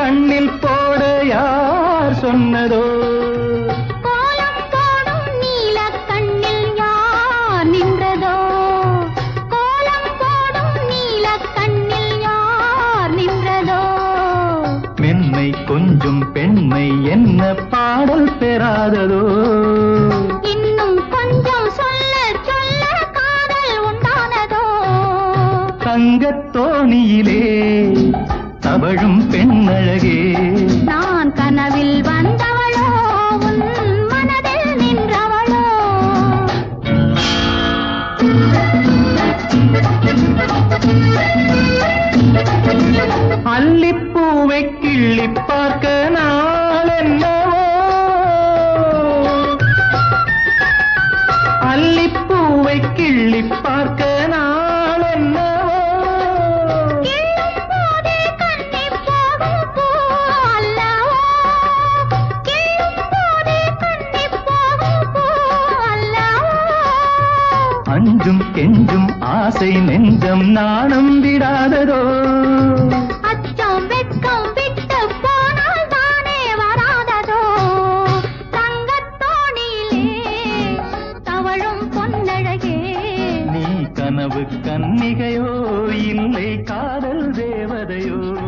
கண்ணில் போட யார் சொன்னதோ கோலம் போடும் நீலக் கண்ணில் யார் நின்றதோ கோலம் போடும் நீலக் கண்ணில் யார் நின்றதோ மென்மை கொஞ்சம் பெண்மை என்ன பாடல் பெறாததோ இன்னும் கொஞ்சம் சொல்ல சொல்ல காதல் உண்டானதோ தங்கத் தோணியிலே தவழும் பெண்ணழகே நான் கனவில் வந்தவளோ உன் மனதில் நின்றவளோ அல்லிப்பூவை கிள்ளி பார்க்க நாள் என்னவோ அல்லிப்பூவை கிள்ளி பார்க்க நாள் என்னவோ கிள்ளும் போதே கண்ணிப் போகும் பூ அல்லவோ கிள்ளும் போதே கண்ணிப் போகும் பூ அல்லவோ அஞ்சும் கெஞ்சும் ஆசை நெஞ்சம் நாணம் விடாததோ அச்சம் வெட்கம் விட்டு போனால் தானே வராததோ தங்கத் தோணியிலே தவழும் பொன்னழகே நீ கனவு கன்னிகையோ இல்லை காதல் தேவதையோ